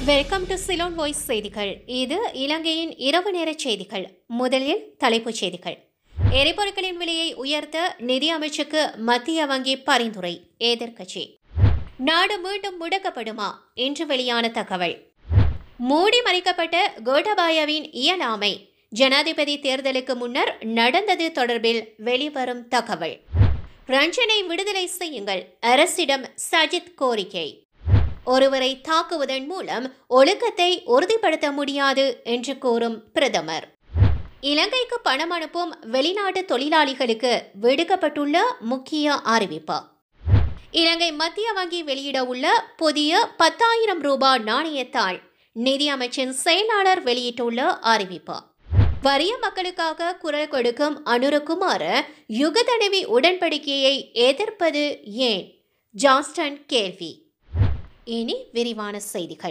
Welcome to Ceylon voice செய்திகள் இது இலங்கையின் இரவு நேர செய்திகள் முதலில் தலைப்புச் செய்திகள் எரிபொருட்களின் விலையை உயர்த்த நிதி அமைச்சுக்கு மத்திய வங்கி பரிந்துரை எதிர்க்கட்சி நாடு மீண்டும் முடக்கப்படுமா இன்று வெளியான தகவல் மூடி மறைக்கப்பட்ட கோட்டபாயாவின் இயலாமை ஜனாதிபதி தேர்தலுக்கு முன்னர் நடந்தது தொடர்பில் வெளிவரும் தகவல் ரஞ்சனை விடுதலை செய்யுங்கள் அரசிடம் சஜித் கோரிக்கை ஒருவரை தாக்குவதன் மூலம் ஒழுக்கத்தை உறுதிப்படுத்த முடியாது என்று கூறும் பிரதமர் இலங்கைக்கு பணம் அனுப்பும் வெளிநாட்டு தொழிலாளிகளுக்கு விடுக்கப்பட்டுள்ள முக்கிய அறிவிப்பு இலங்கை மத்திய வங்கி வெளியிட உள்ள புதிய பத்தாயிரம் ரூபாய் நாணயத்தாள் நிதி அமைச்சின் செயலாளர் வெளியிட்டுள்ள அறிவிப்பு வறிய மக்களுக்காக குரல் கொடுக்கும் அனுரகுமார யுகதடவி உடன்படிக்கையை எதிர்ப்பது ஏன் ஜான்ஸ்டன் கேள்வி இனி விரிவான செய்திகள்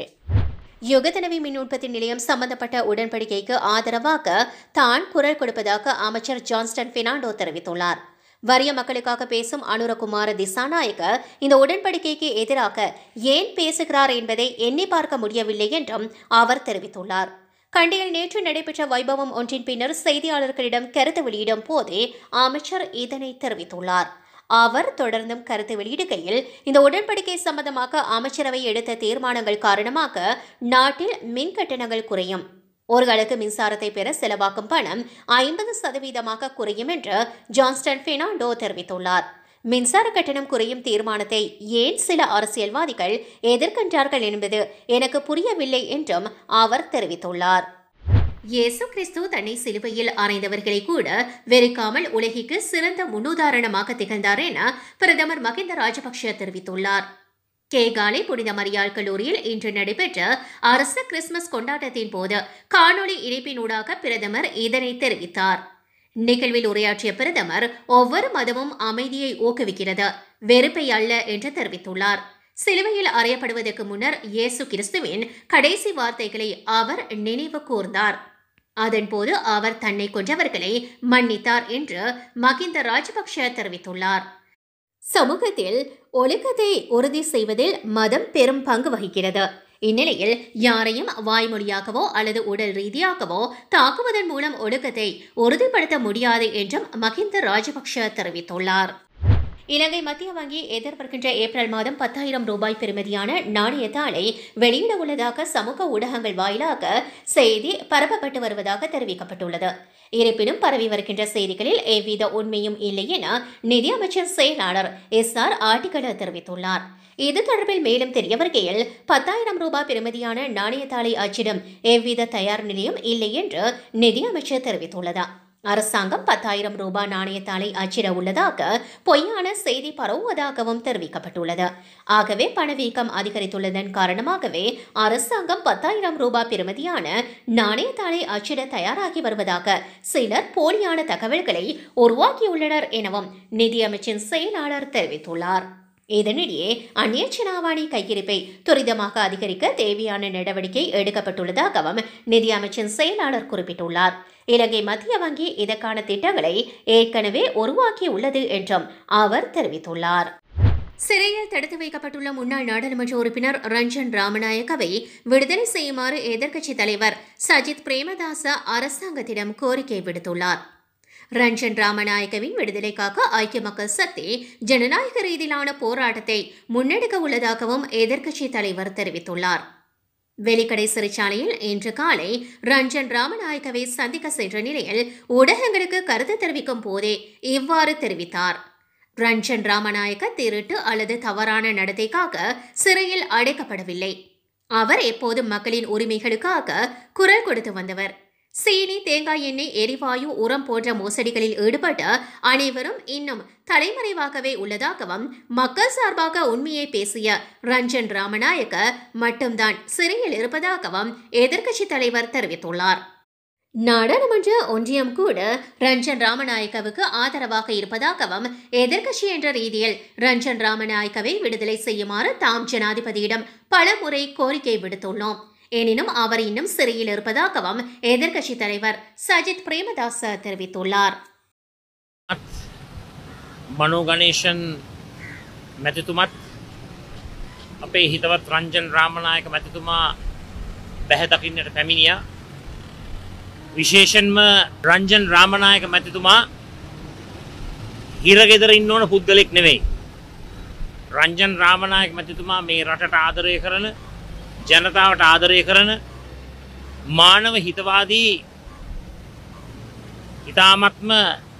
யுகதனவி மின் உற்பத்தி நிலையம் சம்பந்தப்பட்ட உடன்படிக்கைக்கு ஆதரவாக தான் குரல் கொடுப்பதாக அமைச்சர் ஜான்ஸ்டன் பெர்னாண்டோ தெரிவித்துள்ளார் வறிய மக்களுக்காக பேசும் அனுரகுமார திசாநாயக்க இந்த உடன்படிக்கைக்கு எதிராக ஏன் பேசுகிறார் என்பதை எண்ணி பார்க்க முடியவில்லை என்றும் அவர் தெரிவித்துள்ளார் கண்டியில் நேற்று நடைபெற்ற வைபவம் ஒன்றின் பின்னர் செய்தியாளர்களிடம் கருத்து வெளியிடும் போதே அமைச்சர் இதனை தெரிவித்துள்ளார் அவர் தொடர்ந்தும் கருத்து வெளியிடுகையில் இந்த உடன்படிக்கை சம்பந்தமாக அமைச்சரவை எடுத்த தீர்மானங்கள் காரணமாக நாட்டில் மின் கட்டணங்கள் குறையும் ஒரு அலகு மின்சாரத்தை பெற செலவாக்கும் பணம் ஐம்பது சதவீதமாக குறையும் என்று ஜான்ஸ்டன் பெர்னாண்டோ தெரிவித்துள்ளார் மின்சார கட்டணம் குறையும் தீர்மானத்தை ஏன் சில அரசியல்வாதிகள் எதிர்க்கின்றார்கள் என்பது எனக்கு புரியவில்லை என்றும் அவர் தெரிவித்துள்ளார் இயேசு கிறிஸ்து தன்னை சிலுவையில் அறைந்தவர்களை கூட வெறுக்காமல் உலகிற்கு சிறந்த முன்னுதாரணமாக திகழ்ந்தார் என பிரதமர் மகிந்த ராஜபக்ஷ தெரிவித்துள்ளார் கேகாலை புனித மரியாள் கல்லூரியில் இன்று நடைபெற்ற அரசு கிறிஸ்துமஸ் கொண்டாட்டத்தின் போது காணொலி இணைப்பினூடாக பிரதமர் இதனை தெரிவித்தார் நிகழ்வில் உரையாற்றிய பிரதமர் ஒவ்வொரு மதமும் அமைதியை ஊக்குவிக்கிறது வெறுப்பை அல்ல என்று தெரிவித்துள்ளார் சிலுவையில் அறையப்படுவதற்கு முன்னர் இயேசு கிறிஸ்துவின் கடைசி வார்த்தைகளை அவர் நினைவு கூர்ந்தார் அதன்போது அவர் தன்னை கொன்றவர்களை மன்னித்தார் என்று மகிந்த ராஜபக்ஷ தெரிவித்துள்ளார் சமூகத்தில் ஒழுக்கத்தை உறுதி செய்வதில் மதம் பெரும் பங்கு வகிக்கிறது இந்நிலையில் யாரையும் வாய்மொழியாகவோ அல்லது உடல் ரீதியாகவோ தாக்குவதன் மூலம் ஒழுக்கத்தை உறுதிப்படுத்த முடியாது என்றும் மகிந்த ராஜபக்ஷ தெரிவித்துள்ளார் இலங்கை மத்திய வங்கி எதிர்வருகின்ற ஏப்ரல் மாதம் பத்தாயிரம் ரூபாய் பெறுமதியான நாணயத்தாளை வெளியிட உள்ளதாக சமூக ஊடகங்கள் வாயிலாக செய்தி பரப்பப்பட்டு வருவதாக தெரிவிக்கப்பட்டுள்ளது இருப்பினும் பரவி வருகின்ற செய்திகளில் எவ்வித உண்மையும் இல்லை என நிதியமைச்சர் செயலாளர் எஸ் ஆர் ஆட்டிகல தெரிவித்துள்ளார் இது தொடர்பில் மேலும் தெரிய வருகையில் பத்தாயிரம் ரூபாய் பெறுமதியான நாணயத்தாளை அச்சிடும் எவ்வித தயார் நிலையும் இல்லை என்று நிதியமைச்சர் தெரிவித்துள்ளது அரசாங்கம் பத்தாயிரம் ரூபாய் நாணயத்தாளை அச்சிட உள்ளதாக பொய்யான செய்தி பரவுவதாகவும் தெரிவிக்கப்பட்டுள்ளது ஆகவே பணவீக்கம் அதிகரித்துள்ளதன் காரணமாகவே அரசாங்கம் பத்தாயிரம் ரூபாய் பெறுமதியான நாணயத்தாளை அச்சிட தயாராகி வருவதாக சிலர் போலியான தகவல்களை உருவாக்கியுள்ளனர் எனவும் நிதியமைச்சின் செயலாளர் தெரிவித்துள்ளார் இதனிடையே அந்நிய செலாவணி கையிருப்பை துரிதமாக அதிகரிக்க தேவையான நடவடிக்கை எடுக்கப்பட்டுள்ளதாகவும் நிதி அமைச்சின் செயலாளர் குறிப்பிட்டுள்ளார் இலங்கை மத்திய வங்கி இதற்கான திட்டங்களை ஏற்கனவே உருவாக்கியுள்ளது என்றும் அவர் தெரிவித்துள்ளார் சிறையில் தடுத்து வைக்கப்பட்டுள்ள முன்னாள் நாடாளுமன்ற உறுப்பினர் ரஞ்சன் ராமநாயக்கவை விடுதலை செய்யுமாறு எதிர்க்கட்சித் தலைவர் சஜித் பிரேமதாச அரசாங்கத்திடம் கோரிக்கை விடுத்துள்ளார் ரஞ்சன் ராமநாயக்கவின் விடுதலைக்காக ஐக்கிய மக்கள் சக்தி ஜனநாயக ரீதியிலான போராட்டத்தை முன்னெடுக்க உள்ளதாகவும் எதிர்க்கட்சித் தலைவர் தெரிவித்துள்ளார் வெலிக்கடை சிறைச்சாலையில் இன்று காலை ரஞ்சன் ராமநாயக்கவை சந்திக்க சென்ற நிலையில் ஊடகங்களுக்கு கருத்து தெரிவிக்கும் போதே இவ்வாறு தெரிவித்தார் ரஞ்சன் ராமநாயக்க திருட்டு அல்லது தவறான நடத்தைக்காக சிறையில் அடைக்கப்படவில்லை அவர் எப்போதும் மக்களின் உரிமைகளுக்காக குரல் கொடுத்து வந்தவர் சீனி தேங்காய் எண்ணெய் எரிவாயு உரம் போன்ற மோசடிகளில் ஈடுபட்ட அனைவரும் இன்னும் தலைமறைவாகவே உள்ளதாகவும் மக்கள் சார்பாக உண்மையை பேசிய ரஞ்சன் ராமநாயக்க மட்டும்தான் சிறையில் இருப்பதாகவும் எதிர்க்கட்சித் தலைவர் தெரிவித்துள்ளார் நாடாளுமன்ற ஒன்றியம் கூட ரஞ்சன் ராமநாயக்கவுக்கு ஆதரவாக இருப்பதாகவும் எதிர்க்கட்சி என்ற ரீதியில் ரஞ்சன் ராமநாயக்கவை விடுதலை செய்யுமாறு தாம் ஜனாதிபதியிடம் பலமுறை கோரிக்கை விடுத்துள்ளோம் எனினும் அவர் இன்னும் சிறையில் இருப்பதாகவும் எதிர்க்கட்சித் தலைவர் சஜித் பிரேமதாச தெரிவித்துள்ளார் මනෝ ගණේෂන් මැතිතුමත් අපේ හිතවත් රංජන් රාමණයක මැතිතුමා බැහැදකින්නට පැමිණිය විශේෂෙන්ම රංජන් රාමණයක මැතිතුමා හිරගෙදර ඉන්න ඕන පුද්ගලෙක් නෙවෙයි. රංජන් රාමණයක මැතිතුමා මේ රටට ආදරය කරන ජනතාවට ආදරය කරන මානව හිතවාදී ඉතාමත්ම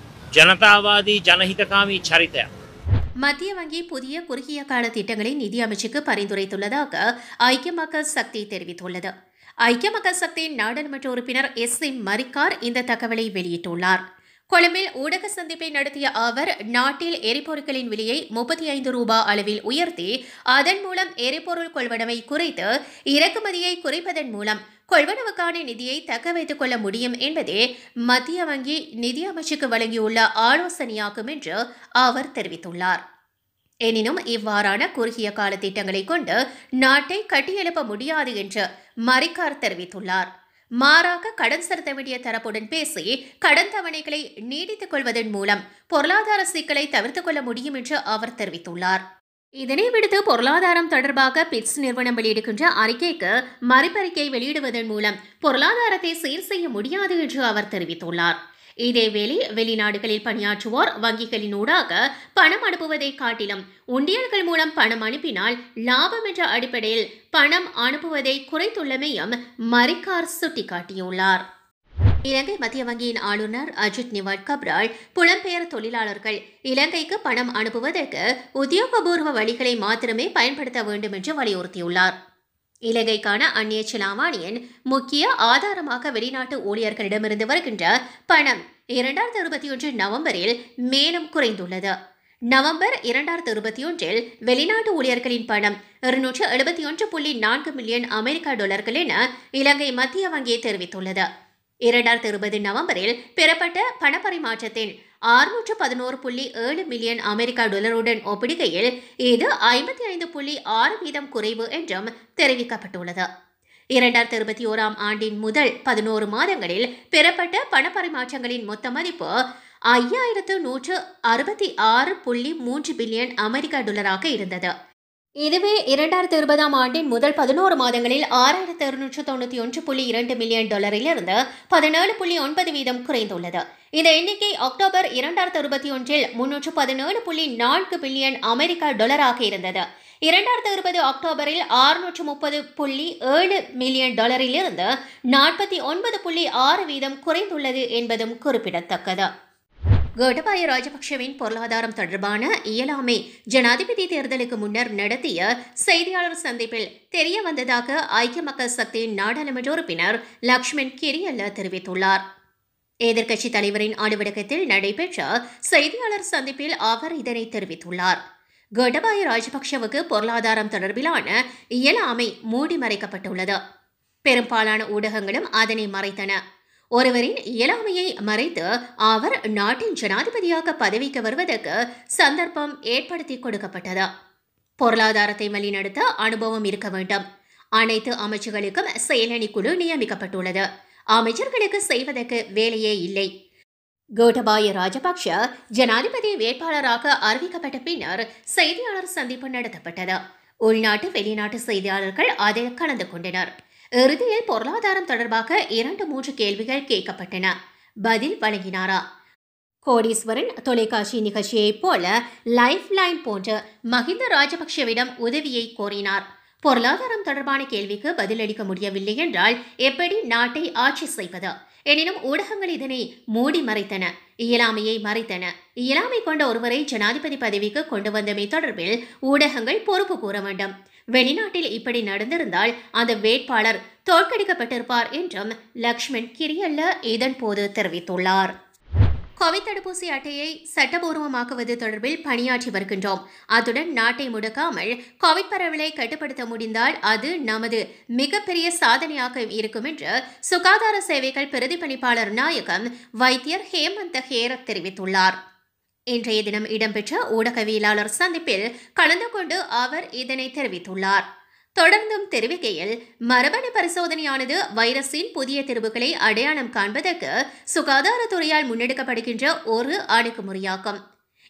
ஜனதாவாதி ஜனஹிதகாமி சரித்த மத்திய வங்கி புதிய குறுகிய கால திட்டங்களை நிதி அமைச்சுக்கு பரிந்துரைத்துள்ளதாக ஐக்கிய மக்கள் சக்தி தெரிவித்துள்ளது ஐக்கிய மக்கள் சக்தியின் நாடாளுமன்ற உறுப்பினர் எஸ் சி மரிக்கார் இந்த தகவலை வெளியிட்டுள்ளார் கொழும்பில் ஊடக சந்திப்பை நடத்திய அவர் நாட்டில் எரிபொருட்களின் விலையை முப்பத்தி ஐந்து ரூபாய் அளவில் உயர்த்தி அதன் மூலம் எரிபொருள் கொள்வனவை குறைத்து இறக்குமதியை குறைப்பதன் மூலம் கொள்வனவுக்கான நிதியை தக்க வைத்துக் கொள்ள முடியும் என்பதே மத்திய வங்கி நிதி அமைச்சுக்கு வழங்கியுள்ள ஆலோசனையாகும் என்று அவர் தெரிவித்துள்ளார் எனினும் இவ்வாறான குறுகிய கால திட்டங்களை கொண்டு நாட்டை கட்டியெழுப்ப முடியாது என்று மரிக்கார் தெரிவித்துள்ளார் மாறாக கடன் செலுத்த வேண்டிய தரப்புடன் பேசி கடன் தவணைகளை நீடித்துக் கொள்வதன் மூலம் பொருளாதார சிக்கலை தவிர்த்துக் கொள்ள முடியும் என்று அவர் தெரிவித்துள்ளார் இதனை விடுத்து பொருளாதாரம் தொடர்பாக பிட்ஸ் நிறுவனம் வெளியிடுகின்ற அறிக்கைக்கு மறுப்பறிக்கை வெளியிடுவதன் மூலம் பொருளாதாரத்தை சீர் செய்ய முடியாது என்று அவர் தெரிவித்துள்ளார் இதேவேளை வெளிநாடுகளில் பணியாற்றுவோர் வங்கிகளின் ஊடாக பணம் அனுப்புவதை காட்டிலும் உண்டியல்கள் மூலம் பணம் அனுப்பினால் லாபம் என்ற அடிப்படையில் பணம் அனுப்புவதை குறைத்துள்ளமையும் மரிக்கார் சுட்டிக்காட்டியுள்ளார் இலங்கை மத்திய வங்கியின் ஆளுநர் அஜித் நிவாட் கப்ரால் புலம்பெயர் தொழிலாளர்கள் இலங்கைக்கு பணம் அனுப்புவதற்கு உத்தியோகபூர்வ வழிகளை மாத்திரமே பயன்படுத்த வேண்டும் என்று வலியுறுத்தியுள்ளார் இலங்கைக்கான அந்நிய செலாவணியின் முக்கிய ஆதாரமாக வெளிநாட்டு ஊழியர்களிடமிருந்து வருகின்ற பணம் இரண்டாயிரத்தி இருபத்தி ஒன்று நவம்பரில் மேலும் குறைந்துள்ளது நவம்பர் இரண்டாயிரத்தி இருபத்தி ஒன்றில் வெளிநாட்டு ஊழியர்களின் பணம் இருநூற்று எழுபத்தி ஒன்று புள்ளி நான்கு மில்லியன் அமெரிக்க டாலர்கள் என இலங்கை மத்திய வங்கி தெரிவித்துள்ளது இரண்டாயிரத்தி இருபது நவம்பரில் பெறப்பட்ட பணப்பரிமாற்றத்தின் ஆறுநூற்று பதினோரு புள்ளி ஏழு மில்லியன் அமெரிக்க டாலருடன் ஒப்பிடுகையில் இது ஐம்பத்தி ஐந்து புள்ளி ஆறு வீதம் குறைவு என்றும் தெரிவிக்கப்பட்டுள்ளது இரண்டாயிரத்தி இருபத்தி ஓராம் ஆண்டின் முதல் பதினோரு மாதங்களில் பெறப்பட்ட பணப்பரிமாற்றங்களின் மொத்த மதிப்பு ஐயாயிரத்து நூற்று அறுபத்தி ஆறு புள்ளி மூன்று பில்லியன் அமெரிக்க டாலராக இருந்தது இதுவே இரண்டாயிரத்தி இருபதாம் ஆண்டின் முதல் பதினோரு மாதங்களில் ஆறாயிரத்து இருநூற்று தொண்ணூற்றி ஒன்று புள்ளி இரண்டு மில்லியன் டாலரிலிருந்து பதினேழு புள்ளி ஒன்பது வீதம் குறைந்துள்ளது இந்த எண்ணிக்கை அக்டோபர் இரண்டாயிரத்து இருபத்தி ஒன்றில் முன்னூற்று பதினேழு புள்ளி நான்கு பில்லியன் அமெரிக்க டாலராக இருந்தது இரண்டாயிரத்து இருபது அக்டோபரில் ஆறுநூற்று முப்பது புள்ளி ஏழு மில்லியன் டாலரிலிருந்து நாற்பத்தி ஒன்பது புள்ளி ஆறு வீதம் குறைந்துள்ளது என்பதும் குறிப்பிடத்தக்கது கோட்டபாய ராஜபக்ஷவின் பொருளாதாரம் தொடர்பான இயலாமை ஜனாதிபதி தேர்தலுக்கு முன்னர் நடத்திய செய்தியாளர் சந்திப்பில் தெரிய வந்ததாக ஐக்கிய மக்கள் சக்தியின் நாடாளுமன்ற உறுப்பினர் லக்ஷ்மண் கிரியல்ல தெரிவித்துள்ளார் எதிர்க்கட்சித் தலைவரின் அலுவலகத்தில் நடைபெற்ற செய்தியாளர் சந்திப்பில் அவர் இதனை தெரிவித்துள்ளார் கோட்டபாய ராஜபக்ஷவுக்கு பொருளாதாரம் தொடர்பிலான இயலாமை மூடி மறைக்கப்பட்டுள்ளது பெரும்பாலான ஊடகங்களும் அதனை மறைத்தன ஒருவரின் இயலாமையை மறைத்து அவர் நாட்டின் ஜனாதிபதியாக பதவிக்கு வருவதற்கு சந்தர்ப்பம் ஏற்படுத்தி கொடுக்கப்பட்டது பொருளாதாரத்தை வழிநடத்த அனுபவம் இருக்க வேண்டும் அனைத்து அமைச்சுகளுக்கும் செயலணி குழு நியமிக்கப்பட்டுள்ளது அமைச்சர்களுக்கு செய்வதற்கு வேலையே இல்லை கோட்டபாய ராஜபக்ஷ ஜனாதிபதி வேட்பாளராக அறிவிக்கப்பட்ட பின்னர் செய்தியாளர் சந்திப்பு நடத்தப்பட்டது உள்நாட்டு வெளிநாட்டு செய்தியாளர்கள் அதில் கலந்து கொண்டனர் இறுதியில் பொருளாதாரம் தொடர்பாக இரண்டு மூன்று கேள்விகள் கேட்கப்பட்டன பதில் வழங்கினாரா கோடீஸ்வரன் தொலைக்காட்சி நிகழ்ச்சியைப் போல லைஃப் லைன் போன்ற மஹிந்த ராஜபக்ஷவிடம் உதவியை கோரினார் பொருளாதாரம் தொடர்பான கேள்விக்கு பதிலளிக்க முடியவில்லை என்றால் எப்படி நாட்டை ஆட்சி செய்வது எனினும் ஊடகங்கள் இதனை மூடி மறைத்தன இயலாமையை மறைத்தன இயலாமை கொண்ட ஒருவரை ஜனாதிபதி பதவிக்கு கொண்டு வந்தமை தொடர்பில் ஊடகங்கள் பொறுப்பு கூற வேண்டும் வெளிநாட்டில் இப்படி நடந்திருந்தால் அந்த வேட்பாளர் தோற்கடிக்கப்பட்டிருப்பார் என்றும் லக்ஷ்மண் கிரியல்ல இதன் போது தெரிவித்துள்ளார் கோவிட் தடுப்பூசி அட்டையை சட்டபூர்வமாக்குவது தொடர்பில் பணியாற்றி வருகின்றோம் அத்துடன் நாட்டை முடக்காமல் கோவிட் பரவலை கட்டுப்படுத்த முடிந்தால் அது நமது மிகப்பெரிய சாதனையாக இருக்கும் என்று சுகாதார சேவைகள் பிரதிபலிப்பாளர் நாயகம் வைத்தியர் ஹேமந்த ஹேர தெரிவித்துள்ளார் இன்றைய தினம் இடம்பெற்ற ஊடகவியலாளர் சந்திப்பில் கலந்து கொண்டு அவர் இதனை தெரிவித்துள்ளார் தொடர்ந்தும் தெரிவிக்கையில் மரபணு பரிசோதனையானது வைரஸின் புதிய திருவுகளை அடையாளம் காண்பதற்கு சுகாதாரத்துறையால் முன்னெடுக்கப்படுகின்ற ஒரு அணுகுமுறையாகும்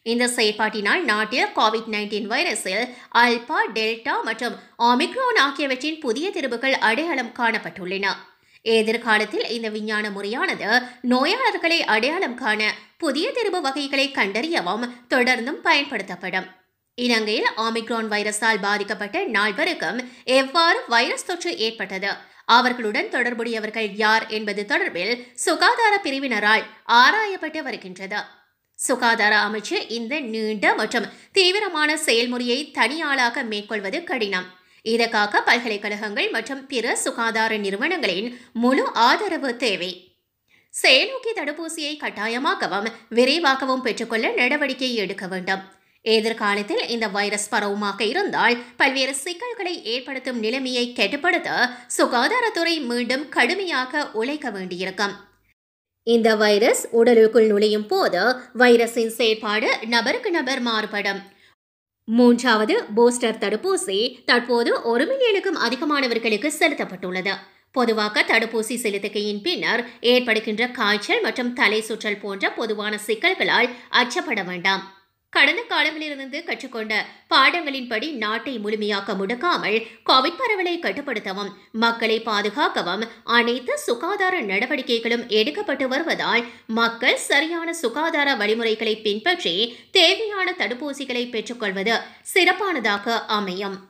இந்த செயற்பாட்டினால் நாட்டில் கோவிட் நைன்டீன் வைரஸில் அல்பா டெல்டா மற்றும் ஒமிக்ரோன் ஆகியவற்றின் புதிய திரிவுகள் அடையாளம் காணப்பட்டுள்ளன எதிர்காலத்தில் இந்த விஞ்ஞான முறையானது நோயாளர்களை அடையாளம் காண புதிய திரிவு வகைகளை கண்டறியவும் தொடர்ந்தும் பயன்படுத்தப்படும் இலங்கையில் ஆமிக்ரான் வைரஸால் பாதிக்கப்பட்ட நால்வருக்கும் எவ்வாறு வைரஸ் தொற்று ஏற்பட்டது அவர்களுடன் தொடர்புடையவர்கள் யார் என்பது தொடர்பில் சுகாதார பிரிவினரால் ஆராயப்பட்டு வருகின்றது சுகாதார அமைச்சு இந்த நீண்ட மற்றும் தீவிரமான செயல்முறையை தனியாளாக மேற்கொள்வது கடினம் இதற்காக பல்கலைக்கழகங்கள் மற்றும் பிற சுகாதார நிறுவனங்களின் முழு ஆதரவு தேவை செயலூக்கி தடுப்பூசியை கட்டாயமாக்கவும் விரைவாகவும் பெற்றுக்கொள்ள நடவடிக்கை எடுக்க வேண்டும் எதிர்காலத்தில் இந்த வைரஸ் பரவுமாக இருந்தால் பல்வேறு சிக்கல்களை ஏற்படுத்தும் நிலைமையை கட்டுப்படுத்த சுகாதாரத்துறை மீண்டும் கடுமையாக உழைக்க வேண்டியிருக்கும் இந்த வைரஸ் உடலுக்குள் நுழையும் போது வைரஸின் செயற்பாடு நபருக்கு நபர் மாறுபடும் மூன்றாவது பூஸ்டர் தடுப்பூசி தற்போது ஒரு மில்லியனுக்கும் அதிகமானவர்களுக்கு செலுத்தப்பட்டுள்ளது பொதுவாக தடுப்பூசி செலுத்துகையின் பின்னர் ஏற்படுகின்ற காய்ச்சல் மற்றும் தலை சுற்றல் போன்ற பொதுவான சிக்கல்களால் அச்சப்பட வேண்டாம் கடந்த காலங்களிலிருந்து கற்றுக்கொண்ட பாடங்களின்படி நாட்டை முழுமையாக்க முடக்காமல் கோவிட் பரவலை கட்டுப்படுத்தவும் மக்களை பாதுகாக்கவும் அனைத்து சுகாதார நடவடிக்கைகளும் எடுக்கப்பட்டு வருவதால் மக்கள் சரியான சுகாதார வழிமுறைகளை பின்பற்றி தேவையான தடுப்பூசிகளை பெற்றுக்கொள்வது சிறப்பானதாக அமையும்